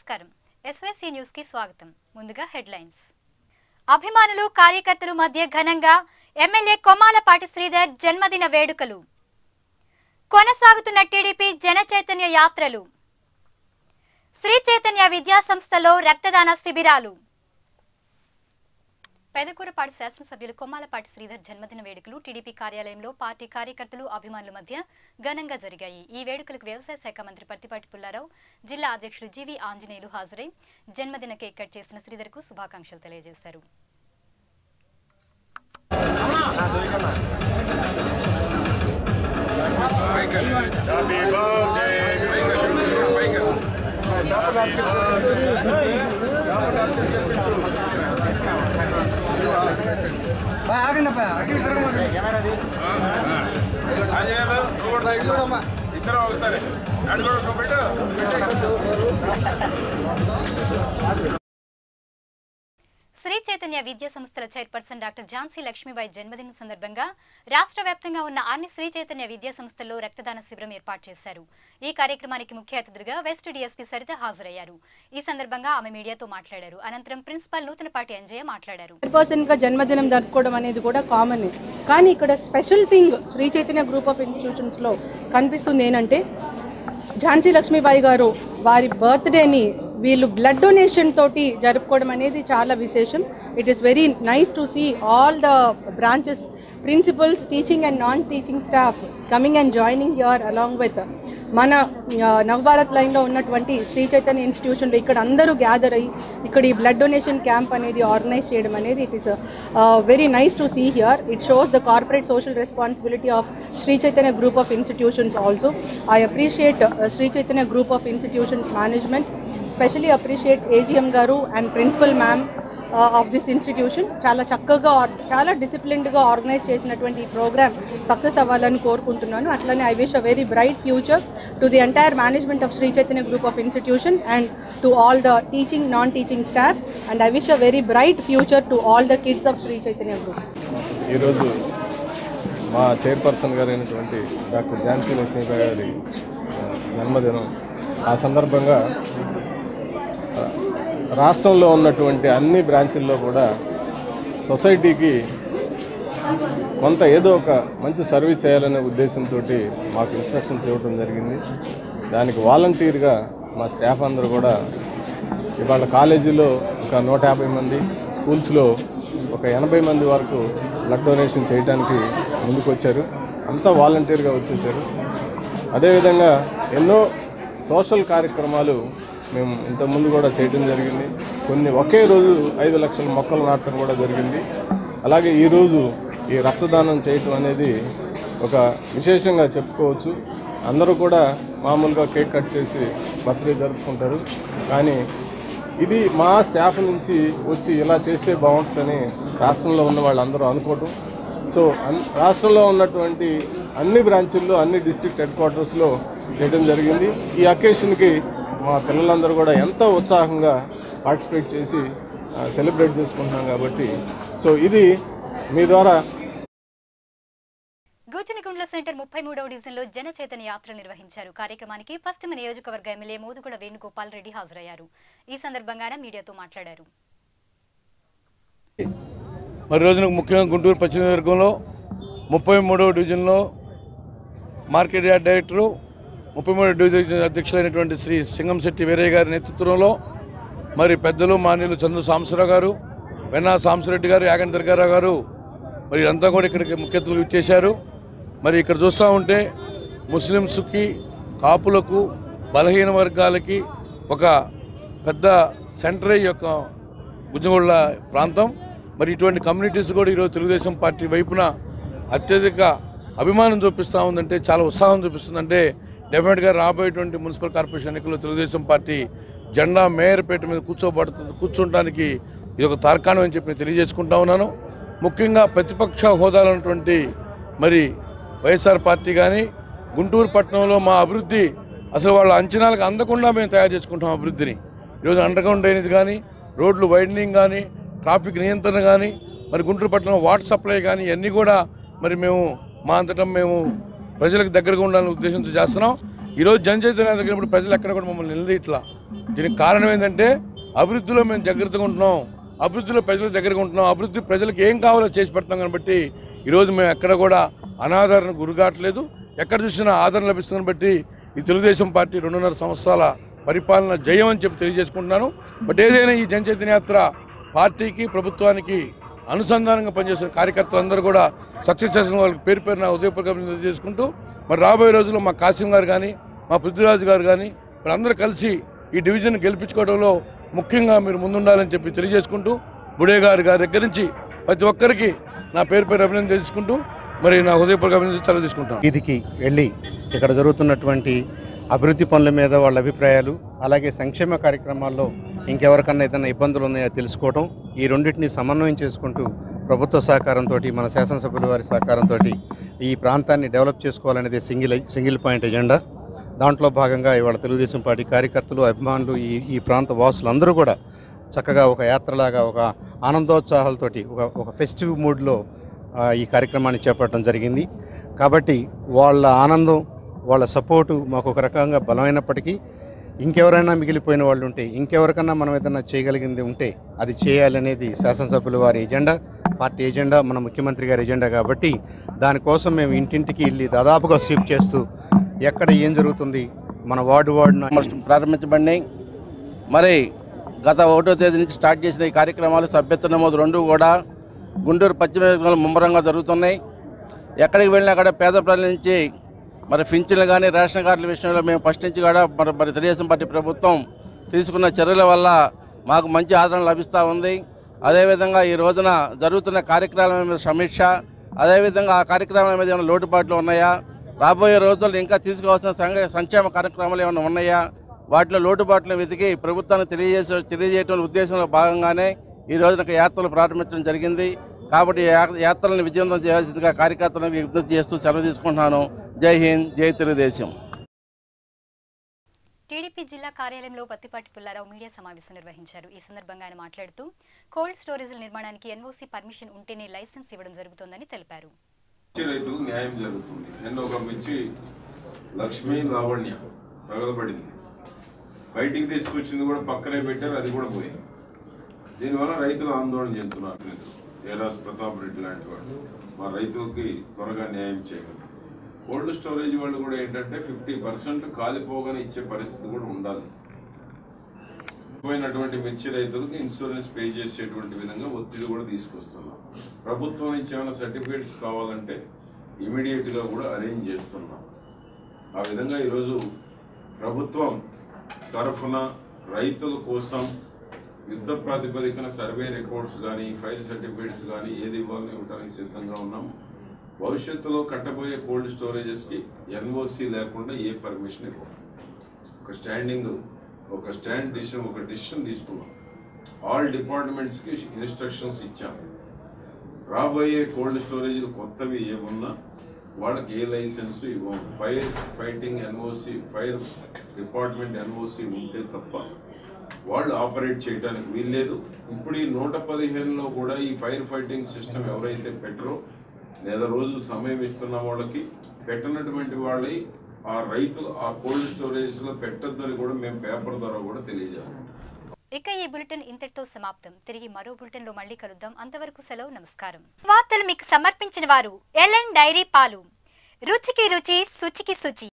నమస్కారం SYC news కి స్వాగతం ముందుగా హెడ్లైన్స్ అభిమానులు కార్యకర్తల మధ్య ఘనంగా ఎమ్మెల్యే కొమ్మాలపాటి శ్రీధర్ జన్మదిన వేడుకలు కొనసాగుతున్న టీడీపీ జన చైతన్య యాత్రలు శ్రీ చైతన్య విద్యా సంస్థలో రక్తదాన శిబిరాలు పెదకూరపాటి శాసనసభ్యులు కొమ్మాలపాటి శ్రీధర్ జన్మదిన వేడుకలు టీడీపీ కార్యాలయంలో పార్టీ కార్యకర్తలు అభిమానుల మధ్య ఘనంగా జరిగాయి ఈ వేడుకలకు వ్యవసాయ శాఖ మంత్రి పత్తిపాటి పుల్లారావు జిల్లా అధ్యక్షులు జీవి ఆంజనేయులు హాజరై జన్మదిన కేక్ కట్ చేసిన శ్రీధర్కు శుభాకాంక్షలు తెలియజేశారు ఇద్దరు ఒకసారి అడుగు పెట్టు శ్రీ చైతన్య విద్యా సంస్థల చైర్పర్సన్ డాక్టర్ ఝాన్సీ లక్ష్మీబాయి జన్మదిన సందర్భంగా రాష్ట్ర వ్యాప్తంగా ఉన్న అన్ని శ్రీ చైతన్య విద్యా సంస్థల్లో రక్తదాన శిబిరం ఏర్పాటు చేశారు ఈ కార్యక్రమానికి ముఖ్య అతిథులుగా వెస్ట్ డీఎస్పీ సరిత హాజరయ్యారు ఈ సందర్భంగా ఆమె మీడియాతో మాట్లాడారు అనంతరం ప్రిన్సిపాల్ నూతనపాటి అంజయ్య మాట్లాడారు పర్సన్గా జన్మదినం జరుపుకోవడం అనేది కూడా కామన్ కానీ ఇక్కడ special thing Shri Chaitanya group of ఇన్స్టిట్యూషన్స్లో కనిపిస్తుంది ఏంటంటే ఝాన్సీ లక్ష్మీబాయి గారు వారి బర్త్డేని వీళ్ళు బ్లడ్ డొనేషన్ తోటి జరుపుకోవడం అనేది చాలా విశేషం it is very nice to see all the branches principals teaching and non teaching staff coming and joining your along with మన ఆ, నవభారత్ లైన్లో ఉన్నటువంటి శ్రీ చైతన్య ఇన్స్టిట్యూషన్లో ఇక్కడ అందరూ గ్యాదర్ అయ్యి ఇక్కడ ఈ బ్లడ్ డొనేషన్ క్యాంప్ అనేది ఆర్గనైజ్ చేయడం అనేది it is very nice to see here it shows the corporate social responsibility of Shri Chaitanya group of institutions also I appreciate Shri Chaitanya group of institutions management specially appreciate AGM గారు and principal ma'am of this institution చాలా చక్కగా or- చాలా డిసిప్లిన్డ్గా organise చేసినటువంటి ఈ programme success అవ్వాలని కోరుకుంటున్నాను అట్లనే I wish a very bright future to the entire management of Shri Chaitanya group of institution and to all the teaching non teaching staff and I wish a very bright future to all the kids of Shri Chaitanya group ఈరోజు మా chairperson గారు అయినటువంటి doctor Jhansi Lakshmibai గారి ఆ, జన్మదినం ఆ సందర్భంగా ఆ, రాష్ట్రంలో ఉన్నటువంటి అన్ని బ్రాంచుల్లో కూడా సొసైటీకి కొంత ఏదో ఒక మంచి సర్వీస్ చేయాలనే ఉద్దేశంతో మాకు ఇన్స్ట్రక్షన్స్ ఇవ్వడం జరిగింది దానికి వాలంటీర్గా మా స్టాఫ్ అందరూ కూడా ఇవాళ కాలేజీలో ఒక నూట యాభై మంది స్కూల్స్లో ఒక ఎనభై మంది వరకు బ్లడ్ డొనేషన్ చేయడానికి ముందుకొచ్చారు అంతా వాలంటీర్గా వచ్చేసారు అదేవిధంగా ఎన్నో సోషల్ కార్యక్రమాలు మేము ఇంతకుముందు కూడా చేయడం జరిగింది కొన్ని ఒకే రోజు ఐదు లక్షల మొక్కలు నాటడం కూడా జరిగింది అలాగే ఈరోజు ఈ రక్తదానం చేయటం అనేది ఒక విశేషంగా చెప్పుకోవచ్చు అందరూ కూడా మామూలుగా కేక్ కట్ చేసి బర్త్డే జరుపుకుంటారు కానీ ఇది మా స్టాఫ్ నుంచి వచ్చి ఇలా చేస్తే బాగుంటుందని రాష్ట్రంలో ఉన్న వాళ్ళందరూ అనుకోవటం సో అన్ రాష్ట్రంలో ఉన్నటువంటి అన్ని బ్రాంచుల్లో అన్ని డిస్ట్రిక్ట్ హెడ్ క్వార్టర్స్లో చేయడం జరిగింది ఈ అకేషన్కి మా పిల్లలందరూ కూడా ఎంతో ఉత్సాహంగా పార్టిసిపేట్ చేసి సెలబ్రేట్ చేసుకుంటున్నాం కాబట్టి సో ఇది మీ ద్వారా గూచనగుండ్ల సెంటర్ ముప్పై మూడవ డివిజన్లో జన చైతన్య యాత్ర నిర్వహించారు కార్యక్రమానికి పశ్చిమ నియోజకవర్గ ఎమ్మెల్యే మోదుగుడ వేణుగోపాల్ రెడ్డి హాజరయ్యారు ఈ సందర్భంగా మీడియాతో మాట్లాడారు మరి రోజున ముఖ్యంగా గుంటూరు పశ్చిమ నియోజకవర్గంలో ముప్పై మూడవ డివిజన్లో మార్కెట్ యార్డ్ డైరెక్టరు ముప్పై మూడవ డివిజన్ అధ్యక్షులైనటువంటి శ్రీ సింగంశెట్టి వీరయ్య గారి నేతృత్వంలో మరి పెద్దలు మాన్యులు చంద్ర సాంబశివరావు గారు వెన్నా సాంబశివరెడ్డి గారు యాగంటి దుర్గారావు గారు మరి అంతా కూడా ఇక్కడికి ముఖ్య అతిథులు ఇచ్చేశారు మరి ఇక్కడ చూస్తూ ఉంటే ముస్లిమ్స్కి కాపులకు బలహీన వర్గాలకి ఒక పెద్ద సెంటర్ ఈ యొక్క గుజ్జగొళ్ళ ప్రాంతం మరి ఇటువంటి కమ్యూనిటీస్ కూడా ఈరోజు తెలుగుదేశం పార్టీ వైపున అత్యధిక అభిమానం చూపిస్తూ ఉందంటే చాలా ఉత్సాహం చూపిస్తుందంటే డెఫినెట్గా రాబోయేటువంటి మున్సిపల్ కార్పొరేషన్ ఎన్నికల్లో తెలుగుదేశం పార్టీ జెండా మేయర్పేట మీద కూర్చోబడుతుంది కూర్చోడానికి ఇది ఒక తార్కాణం అని చెప్పి నేను తెలియజేసుకుంటా ఉన్నాను ముఖ్యంగా ప్రతిపక్ష హోదాలో ఉన్నటువంటి మరి వైఎస్ఆర్ పార్టీ కానీ గుంటూరు పట్టణంలో మా అభివృద్ధి అసలు వాళ్ళ అంచనాలకు అందకుండా మేము తయారు చేసుకుంటాం అభివృద్ధిని ఈరోజు అండర్ గ్రౌండ్ డ్రైనేజ్ కానీ రోడ్లు వైడనింగ్ కానీ ట్రాఫిక్ నియంత్రణ కానీ మరి గుంటూరు పట్టణం వాటర్ సప్లై కానీ ఇవన్నీ కూడా మరి మేము మా అంతటా మేము ప్రజలకు దగ్గరగా ఉండాలనే ఉద్దేశంతో చేస్తున్నాం ఈరోజు జనచైతన్య దగ్గర ప్రజలు ఎక్కడ కూడా మమ్మల్ని నిలదీయట్లా దీనికి కారణం ఏంటంటే అభివృద్ధిలో మేము జాగ్రత్తగా ఉంటున్నాం అభివృద్ధిలో ప్రజల దగ్గరగా ఉంటున్నాం అభివృద్ధి ప్రజలకు ఏం కావాలో చేసి పెడతాం కాబట్టి ఈరోజు మేము ఎక్కడ కూడా అనాదరణ గురికావట్లేదు ఎక్కడ చూసినా ఆదరణ లభిస్తుందని బట్టి ఈ తెలుగుదేశం పార్టీ రెండున్నర సంవత్సరాల పరిపాలన జయం అని చెప్పి తెలియజేసుకుంటున్నాను బట్ ఏదైనా ఈ జనచైతన్య యాత్ర పార్టీకి ప్రభుత్వానికి అనుసంధానంగా పనిచేసిన కార్యకర్తలందరూ కూడా సక్సెస్ చేసిన వాళ్ళకి పేరు పేరున ఉదయపూర్వకంగా చేసుకుంటూ మరి రాబోయే రోజుల్లో మా కాసిం గారు కానీ మా పృథ్వీరాజు గారు కానీ మరి అందరూ కలిసి ఈ డివిజన్ గెలిపించుకోవడంలో ముఖ్యంగా మీరు ముందుండాలని చెప్పి తెలియజేసుకుంటూ బుడే గారి గారి దగ్గర నుంచి ప్రతి ఒక్కరికి నా పేరు పేరు అభినందన తెలుసుకుంటూ మరి నా హృదయపూర్వక అభినందన సెలవు తీసుకుంటాను వీధికి వెళ్ళి ఇక్కడ జరుగుతున్నటువంటి అభివృద్ధి పనుల మీద వాళ్ళ అభిప్రాయాలు అలాగే సంక్షేమ కార్యక్రమాల్లో ఇంకెవరికన్నా ఏదైనా ఇబ్బందులు ఉన్నాయో తెలుసుకోవడం ఈ రెండింటిని సమన్వయం చేసుకుంటూ ప్రభుత్వ సహకారంతో మన శాసనసభ్యుల వారి సహకారంతో ఈ ప్రాంతాన్ని డెవలప్ చేసుకోవాలనేది సింగిల్ సింగిల్ పాయింట్ ఎజెండా దాంట్లో భాగంగా ఇవాళ తెలుగుదేశం పార్టీ కార్యకర్తలు అభిమానులు ఈ ఈ ప్రాంత వాసులు అందరూ కూడా చక్కగా ఒక యాత్రలాగా ఒక ఆనందోత్సాహాలతోటి ఒక ఒక ఫెస్టివ్ మూడ్లో ఆ, ఈ కార్యక్రమాన్ని చేపట్టడం జరిగింది కాబట్టి వాళ్ళ ఆనందం వాళ్ళ సపోర్టు మాకు ఒక రకంగా బలమైనప్పటికీ ఇంకెవరైనా మిగిలిపోయిన వాళ్ళు ఉంటే ఇంకెవరికన్నా మనం ఏదైనా చేయగలిగింది ఉంటే అది చేయాలనేది శాసనసభ్యుల వారి ఎజెండా పార్టీ ఎజెండా మన ముఖ్యమంత్రి గారి ఎజెండా కాబట్టి దానికోసం మేము ఇంటింటికి వెళ్ళి దాదాపుగా స్వీప్ చేస్తూ ఎక్కడ ఏం జరుగుతుంది మన వార్డు వార్డున ఫస్ట్ ప్రారంభించబడినాయి మరి గత ఒకటో తేదీ నుంచి స్టార్ట్ చేసిన ఈ కార్యక్రమాలు సభ్యత్వ నమోదు రెండు కూడా గుంటూరు పశ్చిమ నియోజకవర్గంలో ముమ్మరంగా జరుగుతున్నాయి ఎక్కడికి వెళ్ళినా కూడా పేద ప్రజల నుంచి మరి పింఛన్లు కానీ రేషన్ కార్డుల విషయంలో మేము ఫస్ట్ నుంచి కూడా మరి మరి తెలుగుదేశం పార్టీ ప్రభుత్వం తీసుకున్న చర్యల వల్ల మాకు మంచి ఆదరణ లభిస్తూ ఉంది అదేవిధంగా ఈ రోజున జరుగుతున్న కార్యక్రమాల మీద సమీక్ష అదేవిధంగా ఆ కార్యక్రమాల మీద ఏమైనా లోటుపాట్లు ఉన్నాయా రాబోయే రోజుల్లో ఇంకా తీసుకోవాల్సిన సంఘ సంక్షేమ కార్యక్రమాలు ఏమైనా ఉన్నాయా వాటిలో లోటుబాట్లను వెతికి ప్రభుత్వానికి తెలియజేసే తెలియజేయడం ఉద్దేశంలో భాగంగానే ఈ రోజున ఒక యాత్రలు ప్రారంభించడం జరిగింది కాబట్టి ఈ యా- యాత్రలను విజయవంతం చేయాల్సిందిగా కార్యకర్తలను విజ్ఞప్తి చేస్తూ సెలవు తీసుకుంటున్నాను జై హింద్ జై తెలుగుదేశం టీడీపీ జిల్లా కార్యాలయంలో పత్తిపాటి పుల్లారావు మీడియా సమావేశం నిర్వహించారు ఈ సందర్భంగా ఆయన మాట్లాడుతూ కోల్డ్ స్టోరేజ్ల నిర్మాణానికి ఎన్ఓసీ పర్మిషన్ ఉంటేనే లైసెన్స్ ఇవ్వడం జరుగుతోందని తెలిపారు మిర్చి రైతులకు న్యాయం జరుగుతుంది నిన్న ఒక మిర్చి లక్ష్మీ లావణ్య తగలబడింది బయటికి తీసుకొచ్చింది కూడా పక్కనే పెట్టారు అది కూడా పోయింది దీనివల్ల రైతులు ఆందోళన చెందుతున్నారు ఏరాస్ ప్రతాప్ రెడ్డి లాంటి వాళ్ళు మా రైతులకి త్వరగా న్యాయం చేయగలరు కోల్డ్ స్టోరేజ్ వాళ్ళు కూడా ఏంటంటే ఫిఫ్టీ పర్సెంట్ కాలిపోగానే ఇచ్చే పరిస్థితి కూడా ఉండాలి పోయినటువంటి మిర్చి రైతులకు ఇన్సూరెన్స్ పే చేసేటువంటి విధంగా ఒత్తిడి కూడా తీసుకొస్తున్నాం ప్రభుత్వం నుంచి ఏమైనా సర్టిఫికేట్స్ కావాలంటే ఇమీడియట్ గా కూడా అరేంజ్ చేస్తున్నాం ఆ విధంగా ఈరోజు ప్రభుత్వం తరఫున రైతుల కోసం యుద్ధ ప్రాతిపదికన సర్వే రిపోర్ట్స్ కానీ ఫైల్ సర్టిఫికేట్స్ కానీ ఏది ఇవ్వాలని ఇవ్వడానికి సిద్ధంగా ఉన్నాం భవిష్యత్తులో కట్టబోయే కోల్డ్ స్టోరేజెస్కి ఎన్ఓసి లేకుండా ఏ పర్మిషన్ ఇవ్వం ఒక స్టాండింగ్ ఒక స్టాండ్ డిసిషన్ ఒక డిసిషన్ తీసుకున్నాం ఆల్ డిపార్ట్మెంట్స్కి ఇన్స్ట్రక్షన్స్ ఇచ్చాం రాబోయే కోల్డ్ స్టోరేజ్లు కొత్తవి ఏమున్నా వాళ్ళకి ఏ లైసెన్స్ ఇవ్వం fire fighting NOC fire department NOC ఉంటే తప్ప వాళ్ళు ఆపరేట్ చేయడానికి వీల్లేదు ఇప్పుడు ఈ నూట పదిహేనులో కూడా ఈ ఫైర్ ఫైటింగ్ సిస్టమ్ ఎవరైతే పెట్టరో నెల రోజులు సమయం ఇస్తున్న వాళ్ళకి పెట్టనటువంటి వాళ్ళి ఆ రైతులు ఆ కోల్డ్ స్టోరేజ్ లో పెట్టొద్దని కూడా మేము పేపర్ ద్వారా కూడా తెలియజేస్తాం ఇక ఈ బులెటిన్ ఇంతటితో సమాప్తం తిరిగి మరో బులెటిన్ లో మళ్ళీ కలుద్దాం అంతవరకు సెలవు నమస్కారం వార్తలు మీకు సమర్పించిన వారు ఎల్ఎన్ డైరీ పాలు రుచికి రుచి శుచికి శుచి